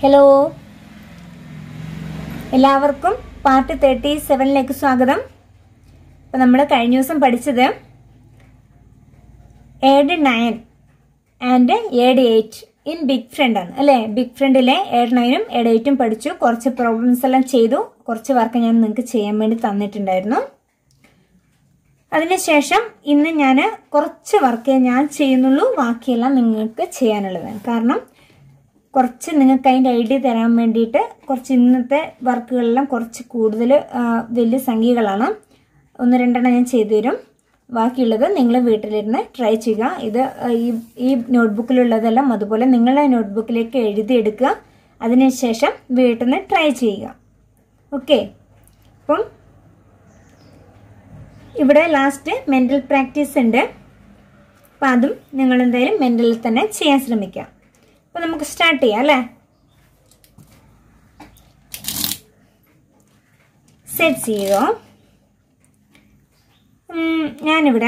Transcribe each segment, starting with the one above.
hello എല്ലാവർക്കും part thirty സെവനിലേക്ക് സ്വാഗതം അപ്പോൾ നമ്മൾ കഴിഞ്ഞ ദിവസം പഠിച്ചത് add nine and add eight in big friend ആണ് അല്ലേ ബിഗ് ഫ്രണ്ടിലെ ഏഡ് നയനും ഏഡ് എയ്റ്റും പഠിച്ചു കുറച്ച് പ്രോബ്ലംസ് എല്ലാം ചെയ്തു കുറച്ച് വർക്ക് ഞാൻ നിങ്ങൾക്ക് ചെയ്യാൻ വേണ്ടി തന്നിട്ടുണ്ടായിരുന്നു അതിനുശേഷം ഇന്ന് ഞാൻ കുറച്ച് വർക്കേ ഞാൻ ചെയ്യുന്നുള്ളൂ ബാക്കിയെല്ലാം നിങ്ങൾക്ക് ചെയ്യാനുള്ളതാണ് കാരണം കുറച്ച് നിങ്ങൾക്ക് അതിൻ്റെ ഐഡിയ തരാൻ വേണ്ടിയിട്ട് കുറച്ച് ഇന്നത്തെ വർക്കുകളെല്ലാം കുറച്ച് കൂടുതൽ വലിയ സംഖ്യകളാണ് ഒന്ന് രണ്ടെണ്ണം ഞാൻ ചെയ്തു തരും ബാക്കിയുള്ളത് നിങ്ങൾ വീട്ടിലിരുന്ന് ട്രൈ ചെയ്യുക ഇത് ഈ ഈ നോട്ട്ബുക്കിലുള്ളതെല്ലാം അതുപോലെ നിങ്ങളുടെ നോട്ട്ബുക്കിലേക്ക് എഴുതിയെടുക്കുക അതിനുശേഷം വീട്ടിൽ നിന്ന് ട്രൈ ചെയ്യുക ഓക്കെ അപ്പം ഇവിടെ ലാസ്റ്റ് മെൻ്റൽ പ്രാക്ടീസ് ഉണ്ട് അപ്പം അതും നിങ്ങൾ എന്തായാലും മെൻ്റലിൽ തന്നെ ചെയ്യാൻ ശ്രമിക്കുക അപ്പോൾ നമുക്ക് സ്റ്റാർട്ട് ചെയ്യാം അല്ലേ സെറ്റ് സീറോ ഞാനിവിടെ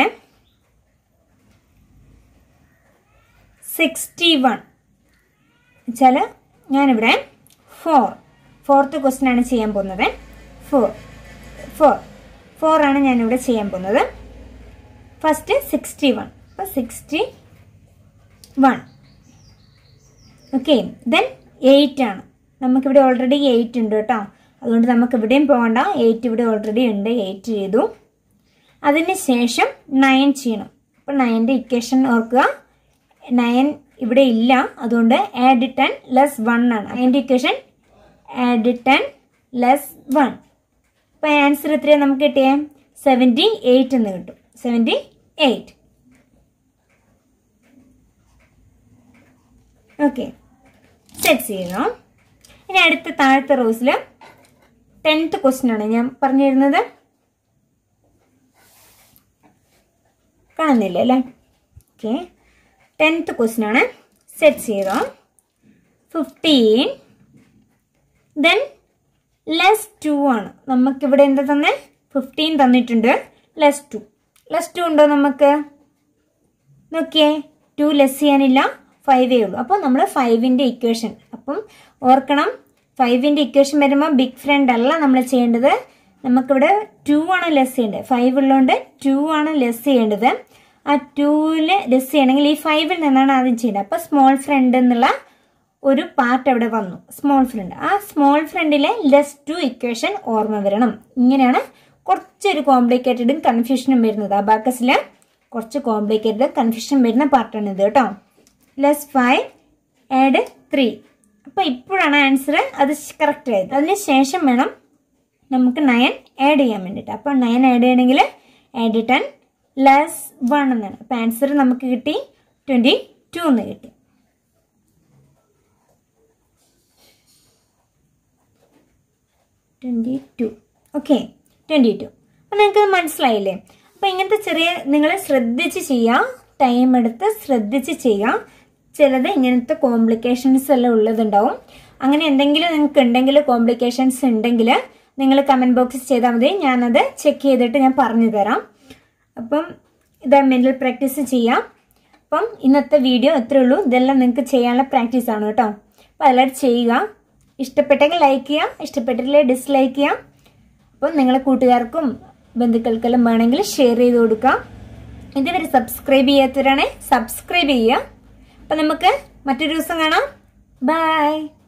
സിക്സ്റ്റി വൺ വെച്ചാൽ ഞാനിവിടെ ഫോർ ഫോർത്ത് ക്വസ്റ്റ്യൻ ആണ് ചെയ്യാൻ പോകുന്നത് ഫോർ ഫോർ ഫോർ ആണ് ഞാനിവിടെ ചെയ്യാൻ പോകുന്നത് ഫസ്റ്റ് സിക്സ്റ്റി വൺ അപ്പോൾ sixty one okay then eight ആണ് നമുക്കിവിടെ ഓൾറെഡി എയ്റ്റ് ഉണ്ട് കേട്ടോ അതുകൊണ്ട് നമുക്ക് ഇവിടെയും പോകണ്ട എയ്റ്റ് ഇവിടെ ഓൾറെഡി ഉണ്ട് എയ്റ്റ് ചെയ്തു അതിന് ശേഷം നയൻ ചെയ്യണം അപ്പോൾ നയൻ്റെ ഇക്വേഷൻ ഓർക്കുക നയൻ ഇവിടെ ഇല്ല അതുകൊണ്ട് ആഡ് ടെൻ ലെസ് വൺ ആണ് അതിൻ്റെ equation add ten less one അപ്പോൾ ആൻസർ എത്രയാണ് നമുക്ക് കിട്ടിയേ സെവൻറ്റി എയ്റ്റ് എന്ന് കിട്ടും സെവൻറ്റി എയ്റ്റ് ഓക്കെ സെറ്റ് ചെയ്യുന്നു ഇനി അടുത്ത താഴത്തെ റോസിൽ ടെൻത്ത് ക്വസ്റ്റ്യൻ ആണ് ഞാൻ പറഞ്ഞിരുന്നത് കാണുന്നില്ല അല്ലേ ഓക്കെ ടെൻത്ത് ക്വസ്റ്റ്യൻ ആണ് സെറ്റ് ചെയ്തോ ഫിഫ്റ്റീൻ ദെൻ ലെസ് ടു ആണ് നമുക്കിവിടെ എന്താ തന്നെ ഫിഫ്റ്റീൻ തന്നിട്ടുണ്ട് ലെസ് ടു ലെസ് ടു ഉണ്ടോ നമുക്ക് നോക്കിയേ ടു ലെസ് ചെയ്യാനില്ല ഫൈവേ ഉള്ളൂ അപ്പോൾ നമ്മൾ ഫൈവിൻ്റെ ഇക്വേഷൻ അപ്പം ഓർക്കണം ഫൈവിൻ്റെ ഇക്വേഷൻ വരുമ്പോൾ ബിഗ് ഫ്രണ്ട് അല്ല നമ്മൾ ചെയ്യേണ്ടത് നമുക്കിവിടെ ടു ആണ് ലെസ് ചെയ്യേണ്ടത് ഫൈവ് ഉള്ളതുകൊണ്ട് ടു ആണ് ലെസ് ചെയ്യേണ്ടത് ആ ടൂവിൽ ലെസ് ചെയ്യണമെങ്കിൽ ഈ ഫൈവിൽ നിന്നാണ് ആദ്യം ചെയ്യേണ്ടത് അപ്പോൾ സ്മോൾ ഫ്രണ്ട് എന്നുള്ള ഒരു പാർട്ട് അവിടെ വന്നു സ്മോൾ ഫ്രണ്ട് ആ സ്മോൾ ഫ്രണ്ടിലെ ലെസ് ടു ഇക്വേഷൻ ഓർമ്മ വരണം ഇങ്ങനെയാണ് കുറച്ചൊരു കോംപ്ലിക്കേറ്റഡും കൺഫ്യൂഷനും വരുന്നത് ആ ബാക്കസിൽ കുറച്ച് കോംപ്ലിക്കേറ്റഡ് കൺഫ്യൂഷൻ വരുന്ന പാർട്ടാണ് ഇത് കേട്ടോ ലെസ് ഫൈവ് ആഡ് ത്രീ അപ്പോൾ ഇപ്പോഴാണ് ആൻസർ അത് കറക്റ്റ് ആയത് അതിന് ശേഷം വേണം നമുക്ക് നയൻ ആഡ് ചെയ്യാൻ വേണ്ടിയിട്ട് അപ്പോൾ നയൻ ആഡ് ചെയ്യണമെങ്കിൽ ആഡ് ടെൻ ലെസ് വൺ എന്നാണ് അപ്പോൾ ആൻസർ നമുക്ക് കിട്ടി ട്വൻറ്റി ടു എന്ന് കിട്ടി twenty two okay twenty two അപ്പം നിങ്ങൾക്ക് മനസ്സിലായില്ലേ അപ്പോൾ ഇങ്ങനത്തെ ചെറിയ നിങ്ങൾ ശ്രദ്ധിച്ച് ചെയ്യുക ടൈം എടുത്ത് ശ്രദ്ധിച്ച് ചെയ്യുക ചിലത് ഇങ്ങനത്തെ കോംപ്ലിക്കേഷൻസ് എല്ലാം ഉള്ളതുണ്ടാവും അങ്ങനെ എന്തെങ്കിലും നിങ്ങൾക്ക് ഉണ്ടെങ്കിൽ കോംപ്ലിക്കേഷൻസ് ഉണ്ടെങ്കിൽ നിങ്ങൾ കമൻറ്റ് ബോക്സിൽ ചെയ്താൽ മതി ഞാനത് ചെക്ക് ചെയ്തിട്ട് ഞാൻ പറഞ്ഞു തരാം അപ്പം ഇത് മെൻ്റൽ പ്രാക്ടീസ് ചെയ്യാം അപ്പം ഇന്നത്തെ വീഡിയോ എത്രയേ ഉള്ളൂ ഇതെല്ലാം നിങ്ങൾക്ക് ചെയ്യാനുള്ള പ്രാക്ടീസ് ആണ് കേട്ടോ അപ്പോൾ അതെല്ലാം ചെയ്യുക ഇഷ്ടപ്പെട്ടെങ്കിൽ ലൈക്ക് ചെയ്യാം ഇഷ്ടപ്പെട്ടില്ലേ ഡിസ്ലൈക്ക് ചെയ്യാം അപ്പം നിങ്ങളെ കൂട്ടുകാർക്കും ബന്ധുക്കൾക്കെല്ലാം വേണമെങ്കിൽ ഷെയർ ചെയ്ത് കൊടുക്കാം ഇതുവരെ സബ്സ്ക്രൈബ് ചെയ്യാത്തവരാണെ സബ്സ്ക്രൈബ് ചെയ്യുക അപ്പം നമുക്ക് മറ്റൊരു ദിവസം കാണാം ബൈ